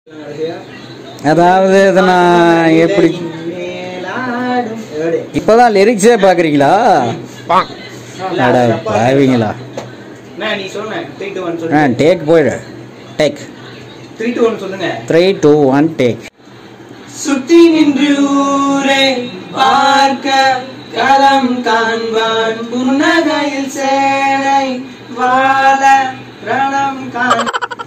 அதாவது இதை நான் எப்படி மேலாடும் எப்படி? இப்போதான் லிரிக்ஸே பார்க்குறீங்களா அட பாவீங்களா அண்ணா, நீ சொல்லுங்க த்ரீ டூ ஒன் ஆ சொல்லுங்க டேக் போயிடு டேக் த்ரீ டூ ஒன் சொல்லுங்க த்ரீ டூ ஒன் டேக் சுற்றி நின்று ஊரை பார்க்க களம் காண்பான் புன்னகையில் சேனை வாழ ரணம் காண்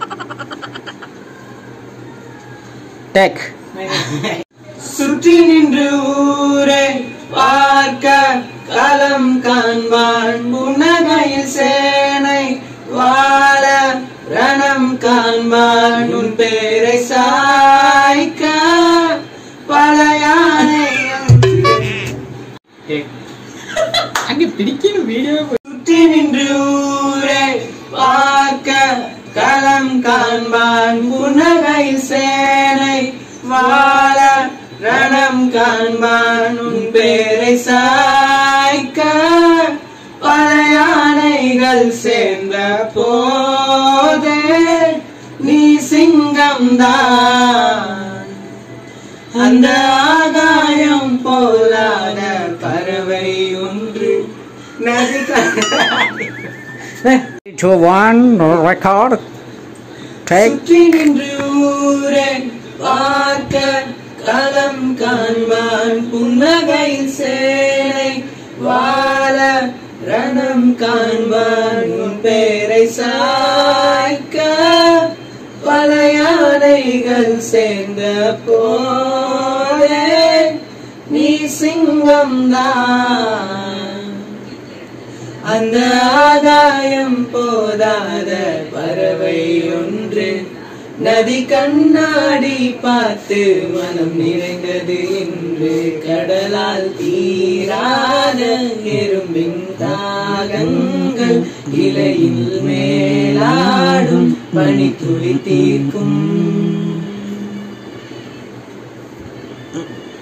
டேக் சுற்றி நின்று ஊரை பார்க்க களம் காண்பான் புன்னகையில் சேனை வாழ ரணம் காண்பான் உன் பேரை சாய்க்க பல அங்க பிடிக்கணும் வீடியோ சுற்றி நின்று ஊரை பார்க்க களம் காண்பான் புன்னகையில் சேனை வாழ ரணம் காண்பான் உன் பேரை சாய்க்க பல யானைகள் சேர்ந்த போதே நீ சிங்கம்தான் அந்த ஆகாயம் போலான பறவை ஒன்று நதி டூ ஒன் ரெக்கார்ட் டேக் சுற்றி நின்று ஊரை பார்க்க களம் காண்பான் புன்னகையில் சேனை வாழ ரணம் காண்பான் உன் பேரை சாய்க்க பல யானைகள் சேர்ந்த போதே நீ சிங்கம்தான் அந்த ஆகாயம் போதாத பறவை ஒன்று நதி கண்ணாடி பார்த்து மனம் நிறைந்தது என்று கடலால் தீராத எறும்பின் தாகங்கள் இலையில் மேலாடும் பனித்துளி தீர்க்கும்